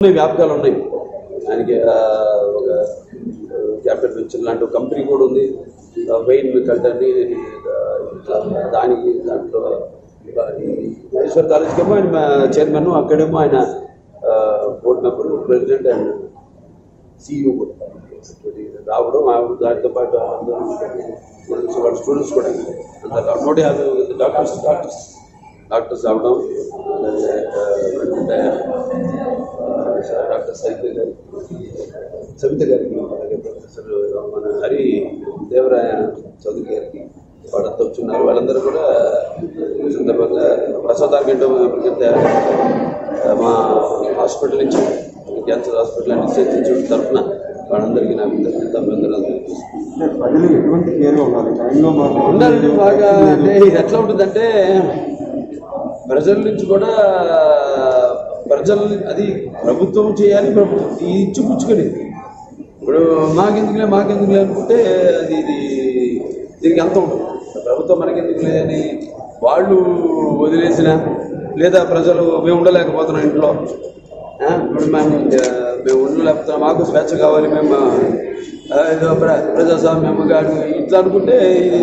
వ్యాపకాలు ఉన్నాయి ఆయనకి ఆ, ఒక క్యాపిటల్ వెంచర్ లాంటి ఒక కంపెనీ కూడా ఉంది వెయిన్ కల్టర్ని ఇట్లా దానికి దాంట్లో ఈ మహేశ్వర్ కాలేజ్కి ఏమో ఆయన చైర్మన్ అక్కడేమో ఆయన board member president and CEO కూడా రావడం ఆ దాంతో పాటు అందరూ వాళ్ళ స్టూడెంట్స్ కూడా అందరు నూట యాభై డాక్టర్స్ డాక్టర్స్ డాక్టర్స్ రావడం అలాగే, ఆ, అంటే, ఆ, డాక్టర్ సవిత గారు సవిత గారికి అలాగే ప్రొఫెసర్ మన హరి దేవరాయ చౌదరి గారికి వాళ్ళంతా వచ్చున్నారు వాళ్ళందరూ కూడా ఈ సందర్భంగా ప్రసాదాలు గంట మా హాస్పిటల్ నుంచి cancer hospital and research institute తరఫున వాళ్ళందరికీ నా కృతజ్ఞత అభినందనలు అంటే ప్రజలు ఎటువంటి కేర్గా ఉండాలి టైంలో మాకు ఉండాలండి బాగా అంటే ఇది ఎట్లా ఉంటుందంటే ప్రజల నుంచి కూడా ప్రజలు అది ప్రభుత్వం చేయాలి ప్రభుత్వం ఇది ఇచ్చిపుచ్చుకొని ఇప్పుడు మాకెందుకులే మాకెందుకులే అనుకుంటే అది ఇది దీనికి అంత ఉంటుంది ప్రభుత్వం మనకెందుకులే అని వాళ్ళు వదిలేసిన లేదా ప్రజలు మేము ఉండలేకపోతున్నాం ఇంట్లో ఆ, ఇప్పుడు మేము ఆ, మేము ఉండలేకపోతున్నాం మాకు స్వేచ్ఛ కావాలి మేము ఆ, ఏదో ప్ర- ప్రజాస్వామ్యం కాదు ఇట్లా అనుకుంటే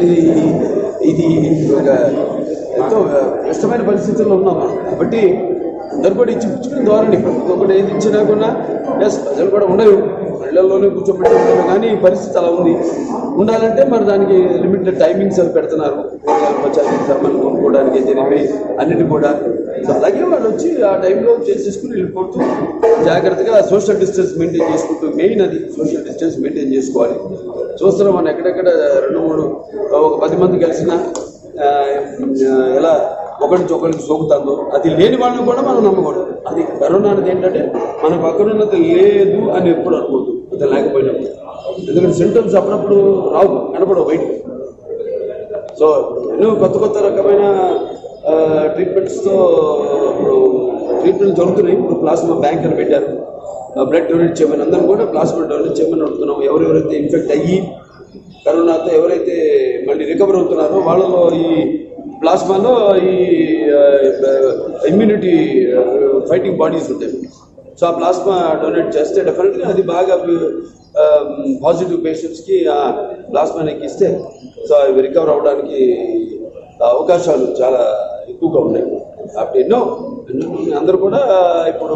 ఇది ఇది ఒక ఎంతో క్లిష్టమైన పరిస్థితుల్లో ఉన్నాం మనం కాబట్టి అందరు కూడా ఇచ్చి పుచ్చుకుని ధోరణి ప్రభుత్వం కూడా ఏది ఇచ్చినా కూడా ఎస్ ప్రజలు కూడా ఉండరు ఇళ్లలోనే కూర్చోబెట్టి ఉంటారు కానీ ఈ పరిస్థితి అలా ఉంది ఉండాలంటే మరి దానికి లిమిటెడ్ టైమింగ్స్ అవి పెడుతున్నారు సామాన్లు కొనుక్కోవడానికి జరిపి అన్నిటి కూడా సో అలాగే వాళ్ళు వచ్చి ఆ టైంలో చేసేసుకుని వెళ్ళిపోతూ జాగ్రత్తగా సోషల్ డిస్టెన్స్ మెయింటైన్ చేసుకుంటూ మెయిన్ అది సోషల్ డిస్టెన్స్ మెయింటైన్ చేసుకోవాలి చూస్తున్నాం మనం ఎక్కడెక్కడ రెండు మూడు ఒక పది మంది కలిసిన ఆ, ఎలా ఒకరి నుంచి ఒకరికి సోకుతుందో అది లేని వాళ్ళని కూడా మనం నమ్మకూడదు అది కరోనా అనేది ఏంటంటే మన పక్కనున్నది లేదు అని ఎప్పుడు అనుకోవద్దు అది లేకపోయినప్పుడు ఎందుకంటే సింటమ్స్ అప్పుడప్పుడు రావు కనపడవు బయటికి సో ఎన్నో కొత్త కొత్త రకమైన ట్రీట్మెంట్స్తో ఇప్పుడు ట్రీట్మెంట్ జరుగుతున్నాయి ఇప్పుడు ప్లాస్మా బ్యాంక్ అని పెట్టారు బ్లడ్ డొనేట్ చేయమని అందరం కూడా ప్లాస్మా డొనేట్ చేయమని అడుగుతున్నాం ఎవరెవరైతే ఇన్ఫెక్ట్ అయ్యి కరోనాతో ఎవరైతే మళ్ళీ రికవర్ అవుతున్నారో వాళ్ళలో ఈ ప్లాస్మాలో ఈ ఇమ్యూనిటీ ఫైటింగ్ బాడీస్ ఉంటాయి సో ఆ ప్లాస్మా డొనేట్ చేస్తే డెఫినెట్గా అది బాగా పాజిటివ్ పేషెంట్స్కి ఆ ప్లాస్మాని ఇస్తే సో అవి రికవర్ అవ్వడానికి అవకాశాలు చాలా ఎక్కువగా ఉన్నాయి కాబట్టి ఎన్నో ఎన్నో అందరూ కూడా ఇప్పుడు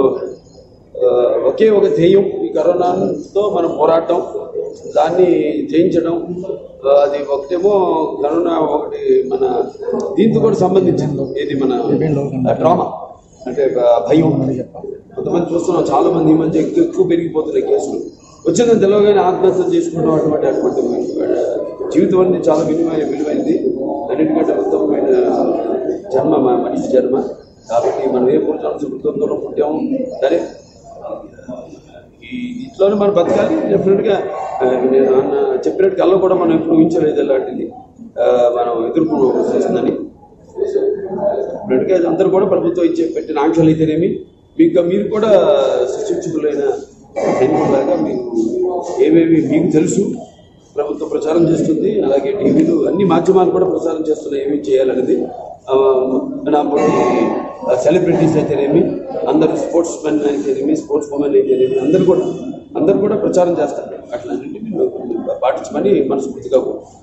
ఆ, ఒకే ఒక ధ్యేయం ఈ కరోనాతో మనం పోరాటం దాన్ని జయించడం ఆ, అది ఒకటేమో కరోనా ఒకటి మన దీంతో కూడా సంబంధించింది ఇది మన డ్రామా అంటే ఆ, భయం కొంతమంది చూస్తున్నాం చాలా మంది ఈ మధ్య ఎక్కువ ఎక్కువ పెరిగిపోతున్నాయి కేసులు వచ్చిందని తెలియగానే ఆత్మహత్య చేసుకోవడం అటువంటి అటువంటి ఆ, జీవితం అనేది చాలా విలువైన విలువైంది అన్నిటికంటే ఉత్తమమైన జన్మ మన మనిషి జన్మ కాబట్టి మనం ఏ పూర్తి సుకృతంలో పుట్టాము సరే ఈ ఇంట్లోనే మనం బతకాలి డెఫినెట్గా ఆ, నేను అన్న చెప్పినట్టు కల్లో కూడా మనం ఎప్పుడు ఊహించలేదు అలాంటిది ఆ, మనం ఎదుర్కోవాల్సి వస్తుందని డెఫినెట్గా అందరూ కూడా ప్రభుత్వం ఇచ్చే పెట్టిన ఆంక్షలు అయితేనేమి మీకు మీరు కూడా శిక్షించుకులైన సైనికులాగా మీరు ఏవేవి మీకు తెలుసు ప్రభుత్వం ప్రచారం చేస్తుంది అలాగే టీవీలు అన్ని మాధ్యమాలు కూడా ప్రచారం చేస్తున్నాయి ఏమి చేయాలనేది ఆ, నా పోటీ సెలబ్రిటీస్ అయితేనేమి అందరు స్పోర్ట్స్ మెన్ అయితేనేమి స్పోర్ట్స్ ఉమెన్ అయితేనేమి అందరు కూడా అందరు కూడా ప్రచారం చేస్తారు అట్లా పాటించమని మనస్ఫూర్తిగా కోరుకుంటున్నాను.